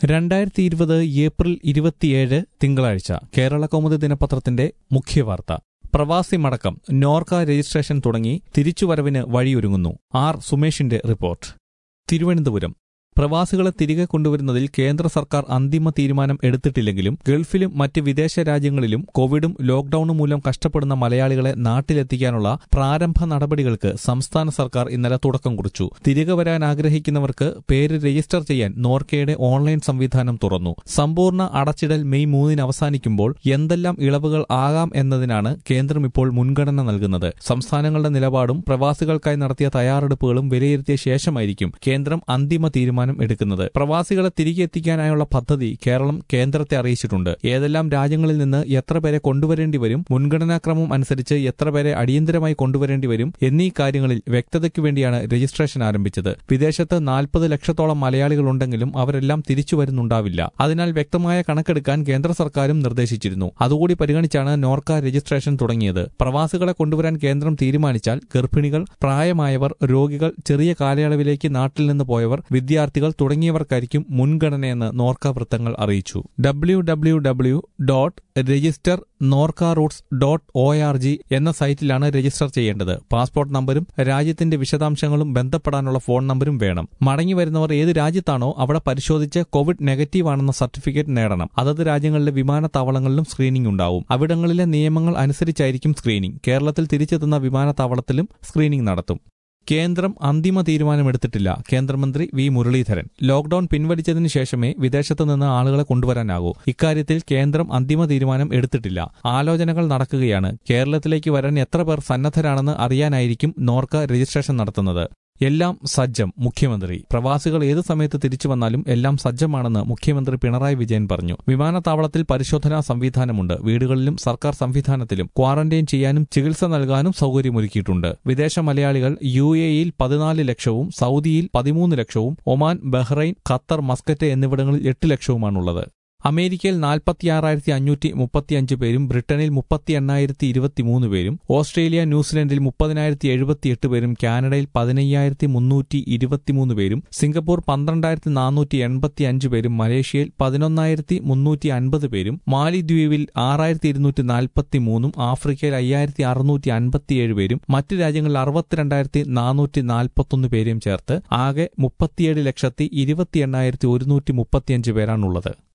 രണ്ടായിരത്തി ഇരുപത് ഏപ്രിൽ ഇരുപത്തിയേഴ് തിങ്കളാഴ്ച കേരള കൗമുദി ദിനപത്രത്തിന്റെ മുഖ്യവാർത്ത പ്രവാസി മടക്കം നോർക്ക രജിസ്ട്രേഷൻ തുടങ്ങി തിരിച്ചുവരവിന് വഴിയൊരുങ്ങുന്നു ആർ സുമേഷിന്റെ റിപ്പോർട്ട് തിരുവനന്തപുരം പ്രവാസികളെ തിരികെ കൊണ്ടുവരുന്നതിൽ കേന്ദ്ര സർക്കാർ അന്തിമ തീരുമാനം എടുത്തിട്ടില്ലെങ്കിലും ഗൾഫിലും മറ്റ് വിദേശ രാജ്യങ്ങളിലും കോവിഡും ലോക്ഡൌണും മൂലം കഷ്ടപ്പെടുന്ന മലയാളികളെ നാട്ടിലെത്തിക്കാനുള്ള പ്രാരംഭ നടപടികൾക്ക് സംസ്ഥാന സർക്കാർ ഇന്നലെ തുടക്കം കുറിച്ചു തിരികെ വരാൻ ആഗ്രഹിക്കുന്നവർക്ക് പേര് രജിസ്റ്റർ ചെയ്യാൻ നോർക്കയുടെ ഓൺലൈൻ സംവിധാനം തുറന്നു സമ്പൂർണ്ണ അടച്ചിടൽ മെയ് മൂന്നിന് അവസാനിക്കുമ്പോൾ എന്തെല്ലാം ഇളവുകൾ ആകാം എന്നതിനാണ് കേന്ദ്രം ഇപ്പോൾ മുൻഗണന നൽകുന്നത് സംസ്ഥാനങ്ങളുടെ നിലപാടും പ്രവാസികൾക്കായി നടത്തിയ തയ്യാറെടുപ്പുകളും വിലയിരുത്തിയ ശേഷമായിരിക്കും കേന്ദ്രം അന്തിമ തീരുമാനം എടുക്കുന്നത് പ്രവാസികളെ തിരികെ എത്തിക്കാനായുള്ള പദ്ധതി കേരളം കേന്ദ്രത്തെ അറിയിച്ചിട്ടുണ്ട് ഏതെല്ലാം രാജ്യങ്ങളിൽ നിന്ന് എത്ര പേരെ കൊണ്ടുവരേണ്ടി വരും മുൻഗണനാക്രമം അനുസരിച്ച് എത്ര പേരെ അടിയന്തരമായി കൊണ്ടുവരേണ്ടി വരും എന്നീ കാര്യങ്ങളിൽ വ്യക്തതയ്ക്കു വേണ്ടിയാണ് രജിസ്ട്രേഷൻ ആരംഭിച്ചത് വിദേശത്ത് നാൽപ്പത് ലക്ഷത്തോളം മലയാളികളുണ്ടെങ്കിലും അവരെല്ലാം തിരിച്ചു വരുന്നുണ്ടാവില്ല അതിനാൽ വ്യക്തമായ കണക്കെടുക്കാൻ കേന്ദ്ര സർക്കാരും നിർദ്ദേശിച്ചിരുന്നു അതുകൂടി പരിഗണിച്ചാണ് നോർക്ക രജിസ്ട്രേഷൻ തുടങ്ങിയത് പ്രവാസികളെ കൊണ്ടുവരാൻ കേന്ദ്രം തീരുമാനിച്ചാൽ ഗർഭിണികൾ പ്രായമായവർ രോഗികൾ ചെറിയ കാലയളവിലേക്ക് നാട്ടിൽ നിന്ന് പോയവർ വിദ്യാർത്ഥികൾ തുടങ്ങിയവർക്കായിരിക്കും മുൻഗണനയെന്ന് നോർക്ക വൃത്തങ്ങൾ അറിയിച്ചു W W W dot register NORKA roots dot O R G എന്ന സൈറ്റിലാണ് രജിസ്റ്റർ ചെയ്യേണ്ടത് പാസ്പോർട്ട് നമ്പരും രാജ്യത്തിന്റെ വിശദാംശങ്ങളും ബന്ധപ്പെടാനുള്ള ഫോൺ നമ്പരും വേണം മടങ്ങി വരുന്നവർ ഏത് രാജ്യത്താണോ അവിടെ പരിശോധിച്ച് കോവിഡ് നെഗറ്റീവ് ആണെന്ന സർട്ടിഫിക്കറ്റ് നേടണം അതത് രാജ്യങ്ങളിലെ വിമാനത്താവളങ്ങളിലും സ്ക്രീനിംഗ് ഉണ്ടാവും അവിടങ്ങളിലെ നിയമങ്ങൾ അനുസരിച്ചായിരിക്കും സ്ക്രീനിംഗ് കേരളത്തിൽ തിരിച്ചെത്തുന്ന വിമാനത്താവളത്തിലും സ്ക്രീനിംഗ് നടത്തും കേന്ദ്രം അന്തിമ തീരുമാനമെടുത്തിട്ടില്ല കേന്ദ്രമന്ത്രി വി മുരളീധരൻ ലോക്ഡൌൺ പിൻവലിച്ചതിനു ശേഷമേ വിദേശത്തു നിന്ന് ആളുകളെ കൊണ്ടുവരാനാകൂ ഇക്കാര്യത്തിൽ കേന്ദ്രം അന്തിമ തീരുമാനം എടുത്തിട്ടില്ല ആലോചനകൾ നടക്കുകയാണ് കേരളത്തിലേക്ക് വരാൻ എത്ര പേർ സന്നദ്ധരാണെന്ന് അറിയാനായിരിക്കും നോർക്ക രജിസ്ട്രേഷൻ നടത്തുന്നത് എല്ലാം സജ്ജം മുഖ്യമന്ത്രി പ്രവാസികൾ ഏത് സമയത്ത് തിരിച്ചു വന്നാലും എല്ലാം സജ്ജമാണെന്ന് മുഖ്യമന്ത്രി പിണറായി വിജയൻ പറഞ്ഞു വിമാനത്താവളത്തിൽ പരിശോധനാ സംവിധാനമുണ്ട് വീടുകളിലും സർക്കാർ സംവിധാനത്തിലും ക്വാറന്റൈൻ ചെയ്യാനും ചികിത്സ നൽകാനും സൗകര്യമൊരുക്കിയിട്ടുണ്ട് വിദേശ മലയാളികൾ യു എയിൽ പതിനാല് ലക്ഷവും സൗദിയിൽ പതിമൂന്ന് ലക്ഷവും ഒമാൻ ബഹ്റൈൻ ഖത്തർ മസ്കറ്റ് എന്നിവിടങ്ങളിൽ എട്ട് ലക്ഷവുമാണുള്ളത് അമേരിക്കയിൽ നാൽപ്പത്തിയാറായിരത്തി അഞ്ഞൂറ്റി മുപ്പത്തിയഞ്ച് പേരും ബ്രിട്ടനിൽ മുപ്പത്തി എണ്ണായിരത്തി ഇരുപത്തിമൂന്ന് പേരും ഓസ്ട്രേലിയ ന്യൂസിലൻഡിൽ മുപ്പതിനായിരത്തി എഴുപത്തിയെട്ട് പേരും കാനഡയിൽ പതിനയ്യായിരത്തി മുന്നൂറ്റി ഇരുപത്തിമൂന്ന് പേരും സിംഗപ്പൂർ പന്ത്രണ്ടായിരത്തി നാനൂറ്റി എൺപത്തി അഞ്ച് പേരും മലേഷ്യയിൽ പതിനൊന്നായിരത്തി മുന്നൂറ്റി അൻപത് പേരും മാലിദ്വീപിൽ ആറായിരത്തി ഇരുന്നൂറ്റി നാൽപ്പത്തി മൂന്നും ആഫ്രിക്കയിൽ അയ്യായിരത്തി അറുന്നൂറ്റി അൻപത്തിയേഴ് പേരും മറ്റ് രാജ്യങ്ങളിൽ അറുപത്തിരണ്ടായിരത്തി നാനൂറ്റി നാൽപ്പത്തൊന്ന് പേരെയും ചേർത്ത് ആകെ മുപ്പത്തിയേഴ് ലക്ഷത്തി ഇരുപത്തി എണ്ണായിരത്തി ഒരുന്നൂറ്റി മുപ്പത്തിയഞ്ച് പേരാണുള്ളത്